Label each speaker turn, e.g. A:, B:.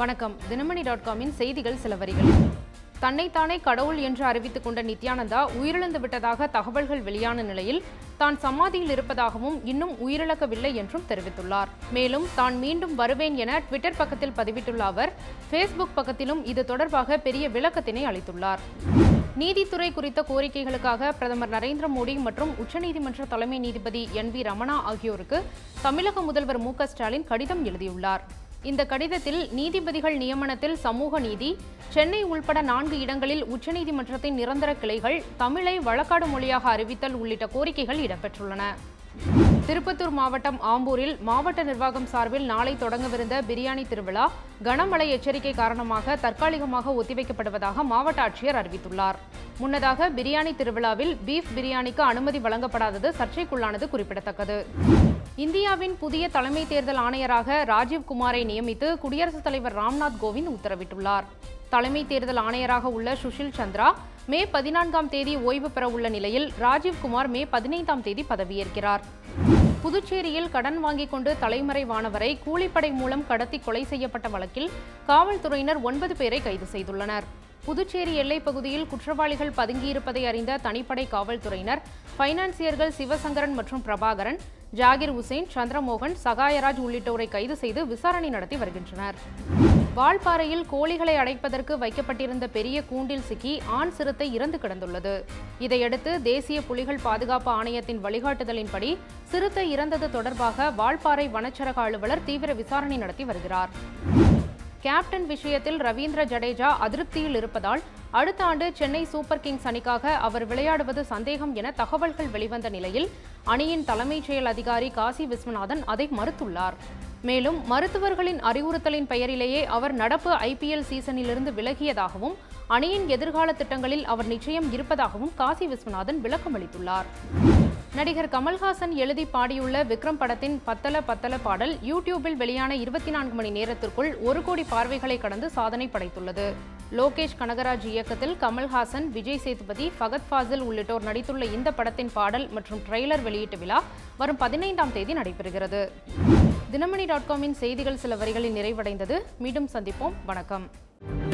A: வணக்கம் தினமணி டாட் காமின் செய்திகள் சில வரிகள் தன்னைத்தானே கடவுள் என்று அறிவித்துக் கொண்ட நித்யானந்தா உயிரிழந்து விட்டதாக தகவல்கள் வெளியான நிலையில் தான் சமாதியில் இருப்பதாகவும் இன்னும் உயிரிழக்கவில்லை என்றும் தெரிவித்துள்ளார் மேலும் தான் மீண்டும் வருவேன் என ட்விட்டர் பக்கத்தில் பதிவிட்டுள்ள அவர் ஃபேஸ்புக் பக்கத்திலும் இது தொடர்பாக பெரிய விளக்கத்தினை அளித்துள்ளார் நீதித்துறை குறித்த கோரிக்கைகளுக்காக பிரதமர் நரேந்திர மோடி மற்றும் உச்சநீதிமன்ற தலைமை நீதிபதி என் வி ரமணா ஆகியோருக்கு தமிழக முதல்வர் மு க ஸ்டாலின் கடிதம் எழுதியுள்ளார் இந்த கடிதத்தில் நீதிபதிகள் நியமனத்தில் சமூக நீதி சென்னை உள்பட நான்கு இடங்களில் உச்சநீதிமன்றத்தின் நிரந்தர கிளைகள் தமிழை வழக்காடு மொழியாக அறிவித்தல் உள்ளிட்ட கோரிக்கைகள் இடம்பெற்றுள்ளன திருப்பத்தூர் மாவட்டம் ஆம்பூரில் மாவட்ட நிர்வாகம் சார்பில் நாளை தொடங்கவிருந்த பிரியாணி திருவிழா கனமழை எச்சரிக்கை காரணமாக தற்காலிகமாக ஒத்திவைக்கப்படுவதாக மாவட்ட ஆட்சியர் அறிவித்துள்ளார் முன்னதாக பிரியாணி திருவிழாவில் பீஃப் பிரியாணிக்கு அனுமதி வழங்கப்படாதது சர்ச்சைக்குள்ளானது குறிப்பிடத்தக்கது இந்தியாவின் புதிய தலைமை தேர்தல் ஆணையராக ராஜீவ் குமாரை நியமித்து குடியரசுத் தலைவர் ராம்நாத் கோவிந்த் உத்தரவிட்டுள்ளார் தலைமை தேர்தல் ஆணையராக உள்ள சுஷில் சந்திரா மே பதினான்காம் தேதி ஓய்வு பெற உள்ள நிலையில் ராஜீவ்குமார் மே பதினைந்தாம் தேதி பதவியேற்கிறார் புதுச்சேரியில் கடன் வாங்கிக் கொண்டு தலைமறைவானவரை கூலிப்படை மூலம் கடத்தி கொலை செய்யப்பட்ட வழக்கில் காவல்துறையினர் ஒன்பது பேரை கைது செய்துள்ளனர் புதுச்சேரி எல்லைப் பகுதியில் குற்றவாளிகள் பதுங்கியிருப்பதை அறிந்த தனிப்படை காவல்துறையினர் பைனான்சியர்கள் சிவசங்கரன் மற்றும் பிரபாகரன் ஜாகிர் உசேன் சந்திரமோகன் சகாயராஜ் உள்ளிட்டோரை கைது செய்து விசாரணை நடத்தி வருகின்றனர் வால்பாறையில் கோழிகளை அடைப்பதற்கு வைக்கப்பட்டிருந்த பெரிய கூண்டில் சிக்கி ஆண் சிறுத்தை இறந்து கிடந்துள்ளது இதையடுத்து தேசிய புலிகள் பாதுகாப்பு ஆணையத்தின் வழிகாட்டுதலின்படி சிறுத்தை இறந்தது தொடர்பாக வால்பாறை வனச்சரக அலுவலர் தீவிர விசாரணை நடத்தி வருகிறார் கேப்டன் விஷயத்தில் ரவீந்திர ஜடேஜா அதிருப்தியில் இருப்பதால் அடுத்த ஆண்டு சென்னை சூப்பர் கிங்ஸ் அணிக்காக அவர் விளையாடுவது சந்தேகம் என தகவல்கள் வெளிவந்த நிலையில் அணியின் தலைமைச் செயல் அதிகாரி காசி விஸ்வநாதன் அதை மறுத்துள்ளார் மேலும் மருத்துவர்களின் அறிவுறுத்தலின் பெயரிலேயே அவர் நடப்பு ஐபிஎல் சீசனிலிருந்து விலகியதாகவும் அணியின் எதிர்கால திட்டங்களில் அவர் நிச்சயம் இருப்பதாகவும் காசி விஸ்வநாதன் விளக்கம் அளித்துள்ளார் நடிகர் கமல்ஹாசன் எழுதி பாடியுள்ள விக்ரம் படத்தின் பத்தல பத்தல பாடல் யூடியூபில் வெளியான இருபத்தி நான்கு மணி நேரத்திற்குள் ஒரு கோடி பார்வைகளை கடந்து சாதனை படைத்துள்ளது லோகேஷ் கனகராஜ் இயக்கத்தில் கமல்ஹாசன் விஜய் சேதுபதி ஃபகத் ஃபாசில் உள்ளிட்டோர் நடித்துள்ள இந்த படத்தின் பாடல் மற்றும் ட்ரெய்லர் வெளியீட்டு விழா வரும் பதினைந்தாம் தேதி நடைபெறுகிறது தினமணி டாட் காமின் செய்திகள் சில வரிகளில் நிறைவடைந்தது மீண்டும் சந்திப்போம் வணக்கம்